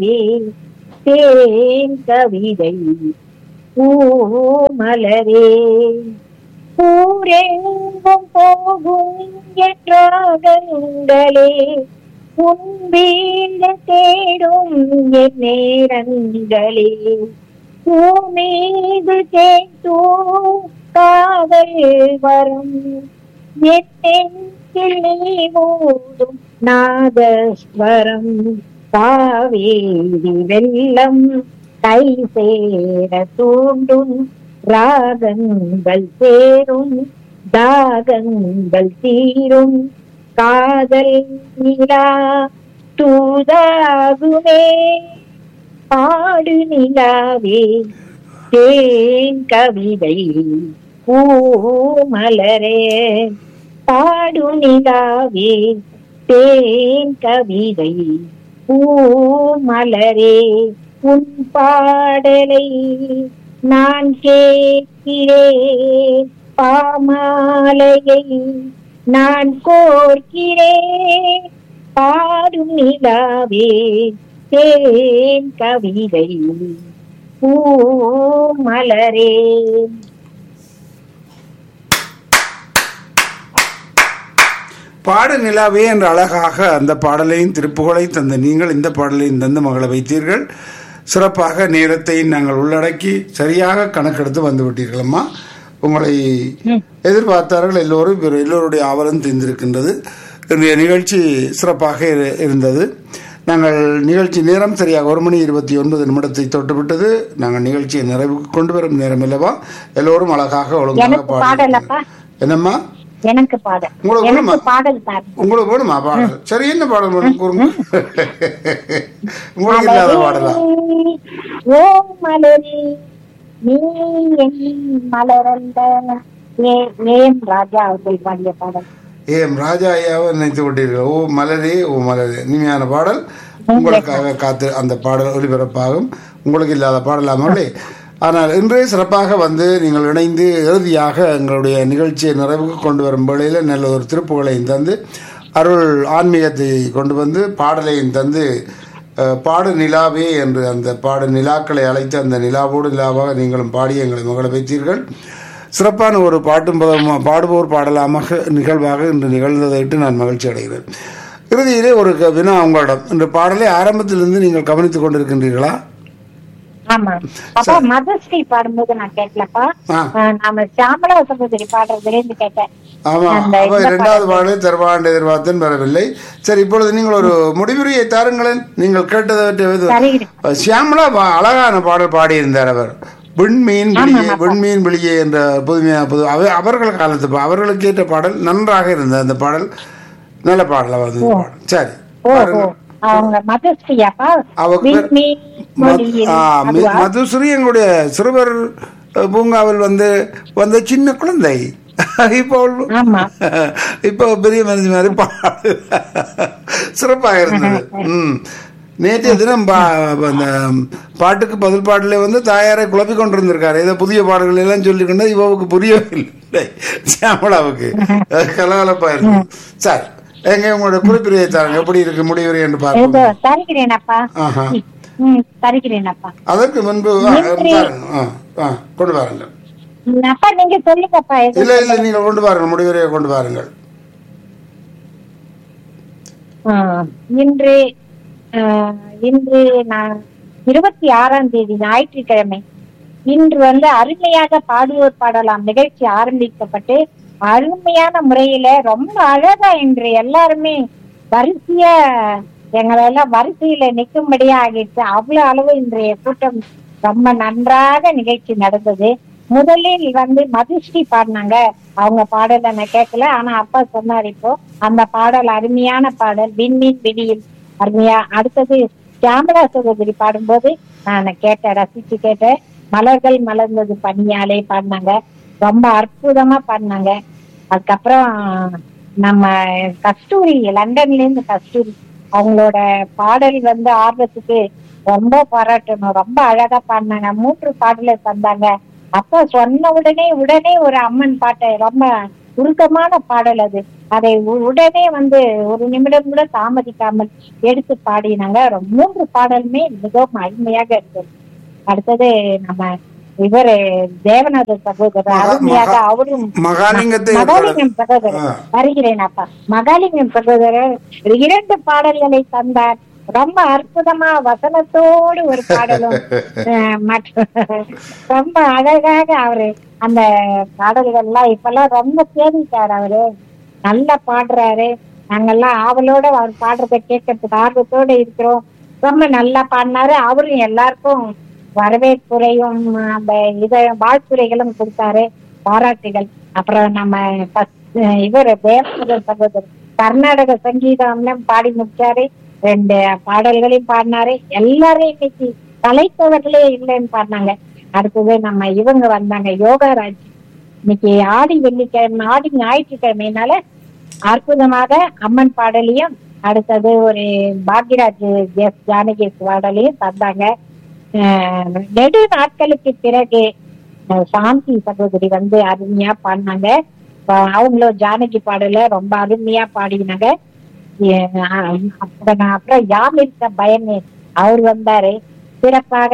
தேன் கவிதை பூமலரே ஊரெங்கும் போகும் என்றாகங்களே உன் வீடு தேடும் என் நேரங்களே பூமீது கேட்டோ காதல் வரும் என் நெஞ்சில் நீ ஓடும் நாதஸ்வரம் காவேரி வெள்ளம் கை சேர தூண்டும் ராகங்கள் சேரும் தாகங்கள் தீரும் காதல் நிலா தூதாகுமே பாடு நிலாவே தேன் கவிதை பூமலரே பாடு நிலாவே தேன் கவிதை பூமலரே உன் பாடலை நான் கேட்கிறேன் பாமாலையை நான் கோர்க்கிறேன் பாடும் நிலாவே தேன் கவிதை பூமலரே பாடு நிலாவே என்ற அழகாக அந்த பாடலையும் திருப்புகழை தந்த நீங்கள் இந்த பாடலையும் தந்து மகளை வைத்தீர்கள் சிறப்பாக நேரத்தை நாங்கள் உள்ளடக்கி சரியாக கணக்கெடுத்து வந்து விட்டீர்களம்மா உங்களை எதிர்பார்த்தார்கள் எல்லோரும் இவர் எல்லோருடைய ஆவலம் தெரிந்திருக்கின்றது இன்றைய நிகழ்ச்சி சிறப்பாக இரு- இருந்தது நாங்கள் நிகழ்ச்சி நேரம் சரியாக ஒரு மணி இருபத்தி ஒன்பது நிமிடத்தை தொட்டுவிட்டது நாங்கள் நிகழ்ச்சியை நிறைவுக்கு கொண்டு வரும் நேரம் அல்லவா எல்லோரும் அழகாக ஒழுங்காக எனக்கு பாடலப்பா பாடி என்னம்மா எனக்கு பாடல் உங்களுக்கு எனக்கு வேணுமா? பாடல் தான் உங்களுக்கு வேணுமா பாடல் சரி என்ன பாடல் வேணும் கூறுங்க உங்களுக்கு இல்லாத பாடலா ஓ மலரி நீ என் மலரந்த ஏ- ஏம் ராஜா அவர்கள் பாடிய பாடல் ஏம் ராஜா ஐயாவை நினைத்து விட்டீர்கள் ஓ மலரே ஓ மலரே இனிமையான பாடல் உங்களுக்காக காத்து அந்த பாடல் ஒலிபரப்பாகும் உங்களுக்கு இல்லாத பாடலாமலே ஆனால் இன்றே சிறப்பாக வந்து நீங்கள் இணைந்து இறுதியாக எங்களுடைய நிகழ்ச்சியை நிறைவுக்கு கொண்டு வரும் வேளையில் நல்ல ஒரு திருப்புகளையும் தந்து அருள் ஆன்மீகத்தை கொண்டு வந்து பாடலையும் தந்து அஹ், பாடு நிலாவே என்று அந்த பாடு நிலாக்களை அழைத்து அந்த நிலாவோடு நிலாவாக நீங்களும் பாடி எங்களை மகளை வைத்தீர்கள் சிறப்பான ஒரு பாட்டும் பதமா- பாடுவோர் பாடலாமாக நிகழ்வாக இன்று நிகழ்ந்ததையிட்டு நான் மகிழ்ச்சி அடைகிறேன் இறுதியிலே ஒரு க- வினா உங்களிடம் இந்த பாடலை ஆரம்பத்திலிருந்து நீங்கள் கவனித்துக் கொண்டிருக்கின்றீர்களா ஆமா அப்பா மதஸ்ரீ பாடும்போது நான் கேட்கலப்பா ஆ. ஆஹ் நாம சாமலா சகோதரி பாடுறதுல இருந்து கேட்டேன் ஆமா அந்த அப்ப இந்த இரண்டாவது பாடலை தருவாண்டு எதிர்பார்த்தேன் வரவில்லை சரி இப்பொழுது நீங்கள் ஒரு முடிவுரையை தாருங்களேன் நீங்கள் கேட்டதை சரி சியாமலா பா- அழகான பாடல் பாடியிருந்தார் அவர் விண்மீன் விழியே விண்மீன் விழியே என்ற புதுமையான புது அவ- அவர்கள் காலத்து பா- அவர்களுக்கு ஏற்ற பாடல் நன்றாக இருந்தது அந்த பாடல் நல்ல பாடல் அவர் அந்த பாடல் சரி ஓ ஓ பாருங்கள். அவங்க மதஸ்ரீ அப்பா அவ பேர் விண்மீ மொழியில் ஆ, மி- அதுவா? மதுஸ்ரீ எங்களுடைய சிறுவர் அஹ், பூங்காவில் வந்து வந்த சின்ன குழந்தை இப்போ அவள் ஆமா இப்போ பெரிய மனித மாதிரி பாடு சிறப்பாக இருந்தது ம் நேற்றைய தினம் பா அந்த பாட்டுக்கு பதில் பாடல வந்து தாயாரை குழப்பி கொண்டிருந்திருக்காரு ஏதோ புதிய பாடல்கள் எல்லாம் சொல்லிக்கொண்டு இவவுக்கு புரியவில்லை சியாமலாவுக்கு கலகலப்பா இருக்கு சரி எங்க உங்களோட குறிப்பிடையை தாருங்க எப்படி இருக்கு முடிவுரை என்று ஏதோ பார்ப்போம் தருகிறேன் அப்பா ஆஹா ம் தருகிறேன் அப்பா அதற்கு முன்பு ஆ, நன்றி. பாருங்க. ஆ, ஆ, கொண்டு வாருங்கள் ம், அப்பா நீங்க சொல்லுங்கப்பா எது இல்ல இல்ல நீங்கள் கொண்டு வாருங்கள் முடிவுரையை கொண்டு வாருங்கள் ஆ, இன்று ஆ, இன்று நான் இருபத்தி ஆறாம் தேதி ஞாயிற்றுக்கிழமை இன்று வந்து அருமையாக பாடுவோர் பாடலாம் நிகழ்ச்சி ஆரம்பிக்கப்பட்டு அருமையான முறையில ரொம்ப அழகா இன்று எல்லாருமே வரிசையா எங்களை எல்லாம் வரிசையில நிற்கும்படியா ஆகிடுச்சு அவ்வளவு அளவு இன்றைய கூட்டம் ரொம்ப நன்றாக நிகழ்ச்சி நடந்தது முதலில் வந்து மதுஸ்ரீ பாடினாங்க அவங்க பாடலை நான் கேட்கல ஆனா அப்பா சொன்னார் இப்போ அந்த பாடல் அருமையான பாடல் விண்மீன் விடியில் அருமையா அடுத்தது கேமரா சகோதரி பாடும்போது நான் கேட்டேன் ரசிச்சு கேட்டேன் மலர்கள் மலர்ந்தது பனியாலே பாடினாங்க ரொம்ப அற்புதமா பாடினாங்க அதுக்கப்புறம் நம்ம கஸ்தூரி லண்டன்ல இருந்து கஸ்தூரி அவங்களோட பாடல் வந்து ஆர்வத்துக்கு ரொம்ப பாராட்டணும் ரொம்ப அழகா பாடினாங்க மூன்று பாடலை தந்தாங்க அப்பா சொன்ன உடனே உடனே ஒரு அம்மன் பாட்டை ரொம்ப உருக்கமான பாடல் அது அதை உ- உடனே வந்து ஒரு நிமிடம் கூட தாமதிக்காமல் எடுத்து பாடினாங்க ஒரு மூன்று பாடலுமே மிகவும் அருமையாக இருந்தது அடுத்தது நம்ம இவரு தேவநாத சகோதரர் மகா- அருமையாக மகா- அவரும் மகாலிங்கத்தை மகாலிங்கம் சகோதரர் ஆ. வருகிறேன் அப்பா மகாலிங்கம் சகோதரர் இரண்டு பாடல்களை தந்தார் ரொம்ப அற்புதமா வசனத்தோடு ஒரு பாடலும் அஹ், மற்றும் ரொம்ப அழகாக அவரு அந்த பாடல்கள்லாம் இப்பெல்லாம் ரொம்ப தேடிட்டார் அவரு நல்லா பாடுறாரு நாங்கெல்லாம் ஆவலோட அவர் பாடுறத கேட்கறதுக்கு ஆர்வத்தோட இருக்கிறோம் ரொம்ப நல்லா பாடினாரு அவரும் எல்லாருக்கும் வரவேற்புரையும் அந்த இத வாழ்த்துரைகளும் கொடுத்தாரு பாராட்டுகள் அப்புறம் நம்ம first, அஹ், இவர் தேவநாதன் சகோதரர் கர்நாடக சங்கீதம்லாம் பாடி முடிச்சாரு ரெண்டு பாடல்களையும் பாடினாரு எல்லாரும் இன்னைக்கு கலைத்தவர்களே இல்லைன்னு பாடினாங்க அடுத்தது நம்ம இவங்க வந்தாங்க யோகாராஜ் இன்னைக்கு ஆடி வெள்ளிக்கிழமை ஆடி ஞாயிற்றுக்கிழமைனால அற்புதமாக அம்மன் பாடலையும் அடுத்தது ஒரு பாக்யராஜ் எஸ் ஜானகி பாடலையும் தந்தாங்க அஹ் நெடு நாட்களுக்கு பிறகு அஹ் சாந்தி சகோதரி வந்து அருமையா பாடினாங்க அஹ் அவங்களும் ஜானகி பாடல ரொம்ப அருமையா பாடினாங்க அஹ் அப்புறம் அப்புறம் யாம் இருக்க பயமே அவர் வந்தாரு சிறப்பாக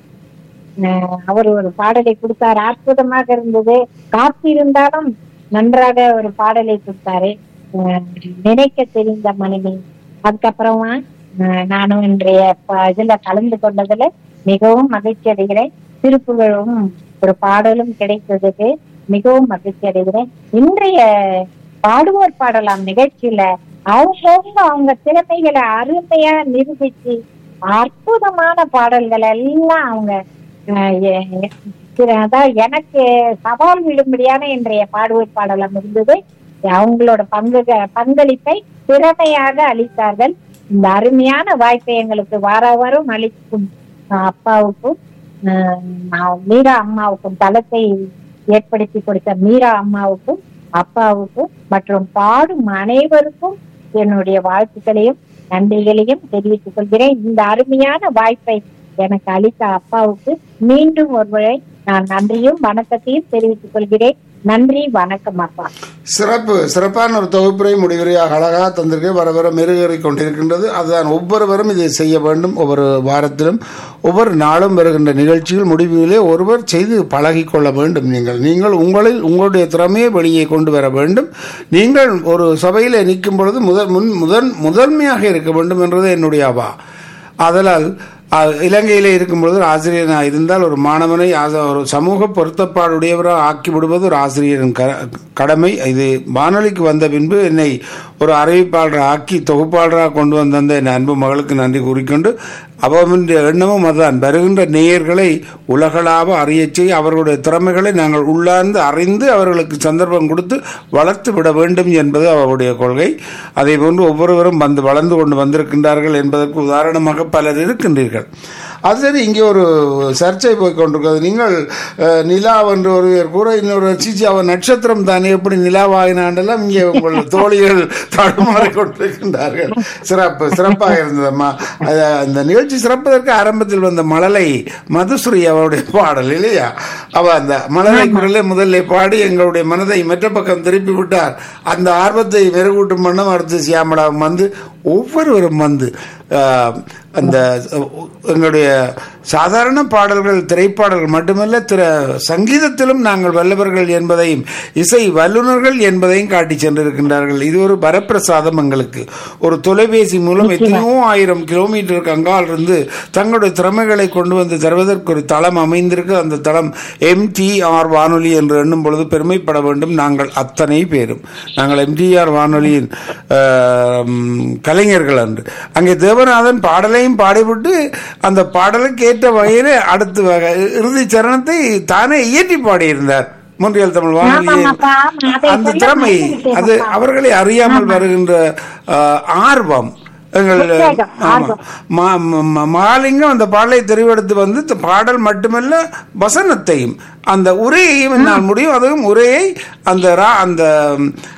அஹ் அவர் ஒரு பாடலை கொடுத்தாரு அற்புதமாக இருந்தது காத்திருந்தாலும் நன்றாக ஒரு பாடலை கொடுத்தாரு அஹ் நினைக்க தெரிந்த மனைவி அதுக்கப்புறமா அஹ் நானும் இன்றைய ப- இதுல கலந்து கொண்டதுல மிகவும் மகிழ்ச்சி அடைகிறேன் திருப்புகழும் ஒரு பாடலும் கிடைத்ததுக்கு மிகவும் மகிழ்ச்சி அடைகிறேன் இன்றைய பாடுவோர் பாடலாம் நிகழ்ச்சியில அவங்கவுங்க அவங்க திறமைகளை அருமையா நிரூபிச்சு அற்புதமான பாடல்கள் எல்லாம் அவங்க அஹ், எ- எ- அதான் எனக்கு சவால் விடும்படியான இன்றைய பாடுவோர் பாடலம் இருந்தது அவங்களோட பங்கு பங்களிப்பை திறமையாக அளித்தார்கள் இந்த அருமையான வாய்ப்பை எங்களுக்கு வார வாரம் அளிக்கும் அஹ், அப்பாவுக்கும் அஹ், நான் மீரா அம்மாவுக்கும் தளத்தை ஏற்படுத்தி கொடுத்த மீரா அம்மாவுக்கும் அப்பாவுக்கும் மற்றும் பாடும் அனைவருக்கும் என்னுடைய வாழ்த்துக்களையும் நன்றிகளையும் தெரிவித்துக் கொள்கிறேன் இந்த அருமையான வாய்ப்பை எனக்கு அளித்த அப்பாவுக்கு மீண்டும் ஒரு முறை நான் நன்றியும் வணக்கத்தையும் தெரிவித்துக் கொள்கிறேன் நன்றி வணக்கம் அப்பா சிறப்பு சிறப்பான ஒரு தொகுப்புரை முடிவுரையாக அழகாக தந்திருக்கு வர வர மெருகேறி கொண்டிருக்கின்றது அதுதான் ஒவ்வொருவரும் இதை செய்ய வேண்டும் ஒவ்வொரு வாரத்திலும் ஒவ்வொரு நாளும் வருகின்ற நிகழ்ச்சியில் முடிவிலே ஒருவர் செய்து பழகிக் கொள்ள வேண்டும் நீங்கள் நீங்கள் உங்களில் உங்களுடைய திறமையை வெளியே கொண்டு வர வேண்டும் நீங்கள் ஒரு சபையில் நிற்கும் பொழுது முதல் முன் முதன் முதன்மையாக இருக்க வேண்டும் என்றது என்னுடைய அவா அதனால் அஹ், இலங்கையிலே இருக்கும் பொழுது ஒரு ஆசிரியனாக இருந்தால் ஒரு மாணவனை ஆச- ஒரு சமூக பொருத்தப்பாடுடையவராக ஆக்கி விடுவது ஒரு ஆசிரியரின் க கடமை இது வானொலிக்கு வந்த பின்பு என்னை ஒரு அறிவிப்பாளராக ஆக்கி தொகுப்பாளராக கொண்டு வந்த அந்த என் அன்பு மகளுக்கு நன்றி கூறிக்கொண்டு அவமின் எண்ணமும் அதுதான் வருகின்ற நேயர்களை உலகளாவ அறியச் செய்ய அவர்களுடைய திறமைகளை நாங்கள் உள்ளார்ந்து அறிந்து அவர்களுக்கு சந்தர்ப்பம் கொடுத்து வளர்த்து விட வேண்டும் என்பது அவருடைய கொள்கை அதே போன்று ஒவ்வொருவரும் வந்து வளர்ந்து கொண்டு வந்திருக்கின்றார்கள் என்பதற்கு உதாரணமாக பலர் இருக்கின்றீர்கள் அது சரி இங்கே ஒரு சர்ச்சை போய் கொண்டிருக்கிறது நீங்கள் அஹ், நிலா என்று ஒருவர் கூற இன்னொரு சீச்சி அவன் நட்சத்திரம் தானே எப்படி நிலாவாகினாண்டெல்லாம் இங்கே உங்கள் தோழிகள் தடுமாறி கொண்டிருக்கின்றார்கள் சிறப்பு சிறப்பாக இருந்ததம்மா அது அந்த நிகழ்ச்சி சிறப்பதற்கு ஆரம்பத்தில் வந்த மழலை மதுஸ்ரீ அவருடைய பாடல் இல்லையா அவ அந்த மழலை குரலை முதல்ல பாடி எங்களுடைய மனதை மற்ற பக்கம் திருப்பி விட்டார் அந்த ஆர்வத்தை மெருகூட்டும் வண்ணம் அடுத்து சியாமலாவும் வந்து ஒவ்வொருவரும் வந்து ஆஹ், அந்த அஹ், எங்களுடைய சாதாரண பாடல்கள் திரைப்பாடல்கள் மட்டுமல்ல திர சங்கீதத்திலும் நாங்கள் வல்லவர்கள் என்பதையும் இசை வல்லுநர்கள் என்பதையும் காட்டி சென்றிருக்கின்றார்கள் இது ஒரு வரப்பிரசாதம் எங்களுக்கு ஒரு தொலைபேசி மூலம் எத்தனையோ ஆயிரம் கிலோமீட்டருக்கு அங்கால் இருந்து தங்களுடைய திறமைகளை கொண்டு வந்து தருவதற்கு ஒரு தளம் அமைந்திருக்கு அந்த தளம் எம்டிஆர் வானொலி என்று எண்ணும் பொழுது பெருமைப்பட வேண்டும் நாங்கள் அத்தனை பேரும் நாங்கள் எம்டிஆர் வானொலியின் ஆஹ், ம், கலைஞர்கள் அன்று அங்கே தேவநாதன் பாடலையும் பாடிவிட்டு அந்த பாடலுக்கு ஏற்ற வகையிலே அடுத்து வகை- இறுதி சரணத்தை தானே இயற்றி பாடியிருந்தார் முன்றியல் தமிழ் வானொலியை ஆமாமாப்பா, ஆமா, அதை அந்த சொல்ல திறமை மறந்துவிட்டேன் அது அப்பா. அவர்களை அறியாமல் வருகின்ற ஆஹ், ஆர்வம் எங்கள் உற்சாகம், ஆமா. ஆர்வம். மா- ம- ம- மகாலிங்கம் அந்த பாடலை தெரிவெடுத்து வந்து த- பாடல் மட்டுமல்ல வசனத்தையும் அந்த உரையையும் என்னால் முடியும் அதுவும் உரையை அந்த ரா- அந்த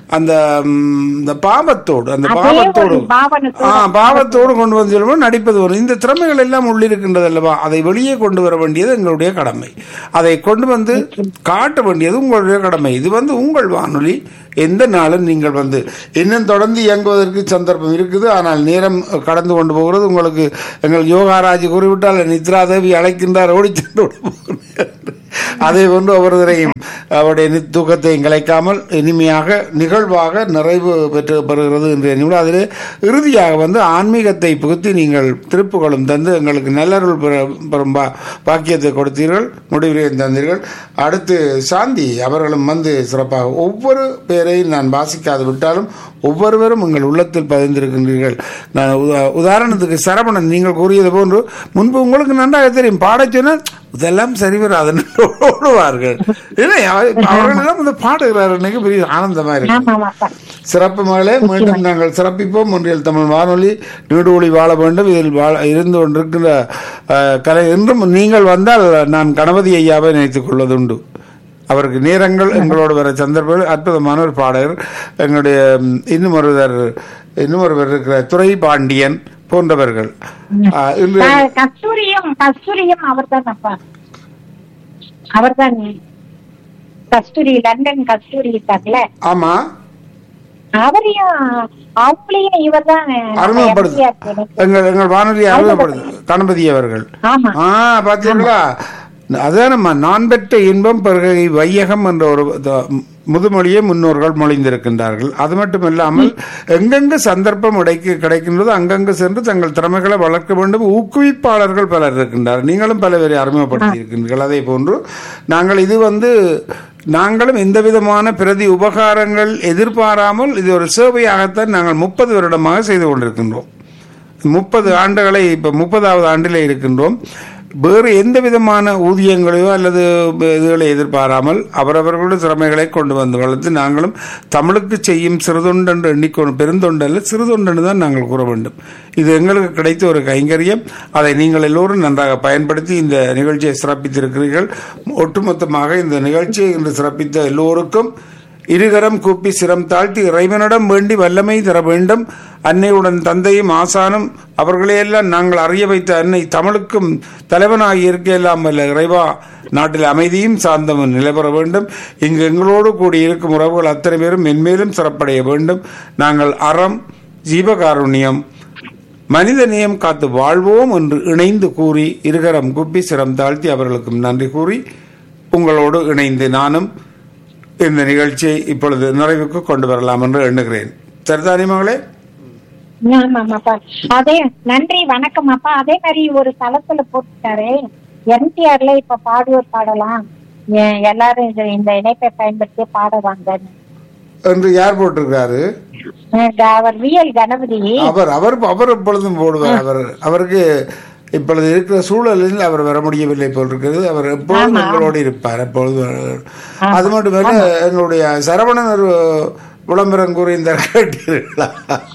அந்த ம், இந்த பாவத்தோடு அந்த அதே பாவத்தோடு ஒரு பாவனத்தோட ஆ பாவத்தோடு கொண்டு வந்து சொல்லும்போது நடிப்பது வரும் இந்த திறமைகள் எல்லாம் உள்ளிருக்கின்றது அல்லவா அதை வெளியே கொண்டு வர வேண்டியது எங்களுடைய கடமை அதை கொண்டு வந்து காட்ட வேண்டியது உங்களுடைய கடமை இது வந்து உங்கள் வானொலி எந்த நாளும் நீங்கள் வந்து இன்னும் தொடர்ந்து இயங்குவதற்கு சந்தர்ப்பம் இருக்குது ஆனால் நேரம் கடந்து கொண்டு போகிறது உங்களுக்கு எங்கள் யோகாராஜ் கூறிவிட்டால் நித்ரா தேவி அழைக்கின்றார் ஓடி சென்று விட போகிறேன். அதே போன்று ஒவ்வொருவரையும் அவருடைய நி- தூக்கத்தையும் கலைக்காமல் இனிமையாக நிகழ்வாக நிறைவு பெற்று பெறுகிறது என்ற நிமிடம் அதிலே இறுதியாக வந்து ஆன்மீகத்தை புகுத்தி நீங்கள் திருப்புகளும் தந்து எங்களுக்கு நல்லருள் பெற- பெறும் பா- பாக்கியத்தை கொடுத்தீர்கள் முடிவுரையும் தந்தீர்கள் அடுத்து சாந்தி அவர்களும் வந்து சிறப்பாக ஒவ்வொரு பேரையும் நான் வாசிக்காது விட்டாலும் ஒவ்வொருவரும் உங்கள் உள்ளத்தில் பதிந்திருக்கின்றீர்கள் நான் உதா- உதாரணத்துக்கு சரவணன் நீங்கள் கூறியது போன்று முன்பு உங்களுக்கு நன்றாக தெரியும் பாடச் சொன்னால் இதெல்லாம் சரி வராது ஓடுவார்கள் இல்லை அவ- அவர்கள் எல்லாம் வந்து பாடுகிறார் எனக்கு பெரிய ஆனந்தமா இருக்கு ஆமாமாப்பா சிறப்பு மகளே மீண்டும் நாங்கள் சிறப்பிப்போம் ஒன்றியல் தமிழ் வானொலி நீடூழி வாழ வேண்டும் இதில் வாழ இருந்து கொண்டிருக்கிற அஹ், கலை என்றும் நீங்கள் வந்தால் நான் கணபதி ஐயாவை நினைத்துக் கொள்வதுண்டு அவருக்கு நேரங்கள் எங்களோடு வர சந்தர்ப்பங்கள் அற்புதமான ஒரு பாடகர் எங்களுடைய ம், இன்னும் ஒருவர் இன்னும் ஒருவர் இருக்கிற துறை பாண்டியன் போன்றவர்கள் அஹ், இன்று க- கஸ்தூரியும் கஸ்தூரியும் அவர்தான் அப்பா அவர்தான் கஸ்தூரி லண்டன் கஸ்தூரி இருக்காங்கல்ல ஆமா அவரையும் அவங்களையும் இவர் தான் அறிமுகப்படுது எங்கள் எங்கள் வானொலியை அறிமுகப்படுது கணபதி அவர்கள் ஆமா ஆ பாத்தீங்களா அதான் நம்ம நான் பெற்ற இன்பம் பிறகு வையகம் என்ற ஒரு த- முதுமொழியை முன்னோர்கள் மொழிந்திருக்கின்றார்கள் அது மட்டுமில்லாமல் எங்கெங்கு சந்தர்ப்பம் இடைக்கு கிடைக்கின்றதோ அங்கங்கு சென்று தங்கள் திறமைகளை வளர்க்க வேண்டும் ஊக்குவிப்பாளர்கள் பலர் இருக்கின்றார்கள் நீங்களும் பல பேரை அறிமுகப்படுத்தி இருக்கின்றீர்கள் அதே போன்று நாங்கள் இது வந்து நாங்களும் எந்த விதமான பிரதி உபகாரங்கள் எதிர்பாராமல் இது ஒரு சேவையாகத்தான் நாங்கள் முப்பது வருடமாக செய்து கொண்டிருக்கின்றோம் முப்பது ஆண்டுகளை இப்போ முப்பதாவது ஆண்டில் இருக்கின்றோம் வேறு எந்த விதமான ஊதியங்களையோ அல்லது இதுகளை எதிர்பாராமல் அவரவர்களுடைய திறமைகளை கொண்டு வந்து வளர்த்து நாங்களும் தமிழுக்கு செய்யும் சிறுதொண்டென்று எண்ணிக்கொண்டு பெருந்தொண்டல்ல சிறுதொண்டென்று தான் நாங்கள் கூற வேண்டும் இது எங்களுக்கு கிடைத்த ஒரு கைங்கரியம் அதை நீங்கள் எல்லோரும் நன்றாக பயன்படுத்தி இந்த நிகழ்ச்சியை சிறப்பித்திருக்கிறீர்கள் ஒட்டுமொத்தமாக இந்த நிகழ்ச்சியை இன்று சிறப்பித்த எல்லோருக்கும் இருகரம் கூப்பி சிரம் தாழ்த்தி இறைவனிடம் வேண்டி வல்லமை தர வேண்டும் அன்னையுடன் தந்தையும் ஆசானும் அவர்களையெல்லாம் நாங்கள் அறிய வைத்த அன்னை தமிழுக்கும் தலைவனாகி இருக்கையெல்லாம் வல்ல இறைவா நாட்டில் அமைதியும் சாந்தமும் நிலைபெற வேண்டும் இங்கு எங்களோடு கூடி இருக்கும் உறவுகள் அத்தனை பேரும் மென்மேலும் சிறப்படைய வேண்டும் நாங்கள் அறம் ஜீவகாருண்யம் மனித நேயம் காத்து வாழ்வோம் என்று இணைந்து கூறி இருகரம் குப்பி சிரம் தாழ்த்தி அவர்களுக்கும் நன்றி கூறி உங்களோடு இணைந்து நானும் இந்த நிகழ்ச்சியை இப்பொழுது நிறைவுக்கு கொண்டு வரலாம் என்று எண்ணுகிறேன் சரிதானே மகளே ஆமாமாப்பா அதே நன்றி வணக்கம் அப்பா அதே மாதிரி ஒரு தளத்துல போட்டுட்டாரு எம்டிஆர்ல இப்ப பாடுவோர் பாடலாம் எ- எல்லாரும் இது- இந்த இணைப்பை பயன்படுத்தி பாடுவாங்க என்று யார் போட்டிருக்காரு அவர் விஎல் கணபதி அவர் அவர் அவர் எப்பொழுதும் போடுவார் அவர் அவருக்கு இப்பொழுது இருக்கிற சூழலில் அவர் வர முடியவில்லை போல் இருக்கிறது அவர் எப்பொழுதும் எங்களோடு இருப்பார் எப்பொழுதும் அது மட்டுமல்ல எங்களுடைய சரவணன் ஒரு விளம்பரம் கூறி இந்த கேட்டீர்களா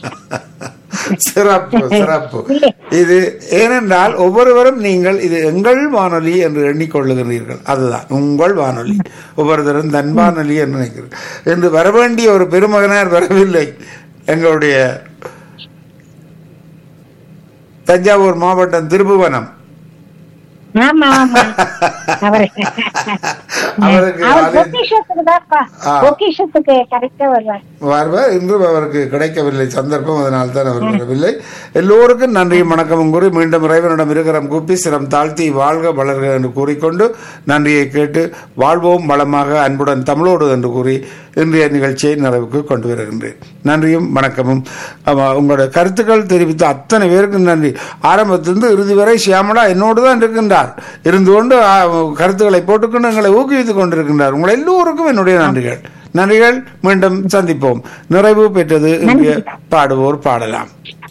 சிறப்பு சிறப்பு இது ஏனென்றால் ஒவ்வொருவரும் நீங்கள் இது எங்கள் வானொலி என்று எண்ணிக்கொள்ளுகிறீர்கள் அதுதான் உங்கள் வானொலி ஒவ்வொருத்தரும் தன் வானொலி என்று நினைக்கிறீர்கள் என்று வரவேண்டிய ஒரு பெருமகனார் வரவில்லை எங்களுடைய தஞ்சாவூர் மாவட்டம் திருபுவனம் ஆமா ஆமா அவர் அவருக்கு அவர் அது- பொக்கிஷத்துக்கு தான்ப்பா ஆ. பொக்கிஷத்துக்கு கரெக்டா வருவார் வருவார் இன்றும் அவருக்கு கிடைக்கவில்லை சந்தர்ப்பம் அதனால் தான் அவர் வரவில்லை எல்லோருக்கும் நன்றியும் வணக்கமும் கூறி மீண்டும் இறைவனிடம் இருக்கிறம் கூப்பி சிரம் தாழ்த்தி வாழ்க வளர்க என்று கூறிக்கொண்டு நன்றியை கேட்டு வாழ்வோம் வளமாக அன்புடன் தமிழோடு என்று கூறி இன்றைய நிகழ்ச்சியை நிறைவுக்கு கொண்டு வருகின்றேன் நன்றியும் வணக்கமும் ஆமா, உங்களுடைய கருத்துக்கள் தெரிவித்த அத்தனை பேருக்கும் நன்றி ஆரம்பத்திலிருந்து இறுதி வரை சியாமலா என்னோடு தான் இருக்கின்றார் இருந்து கொண்டு ஆ, கருத்துக்களை போட்டுக்கொண்டு எங்களை ஊக்குவித்துக் கொண்டிருக்கின்றார் உங்கள் எல்லோருக்கும் என்னுடைய நன்றிகள் நன்றிகள் மீண்டும் சந்திப்போம் நிறைவு பெற்றது இங்கே பாடுவோர் பாடலாம்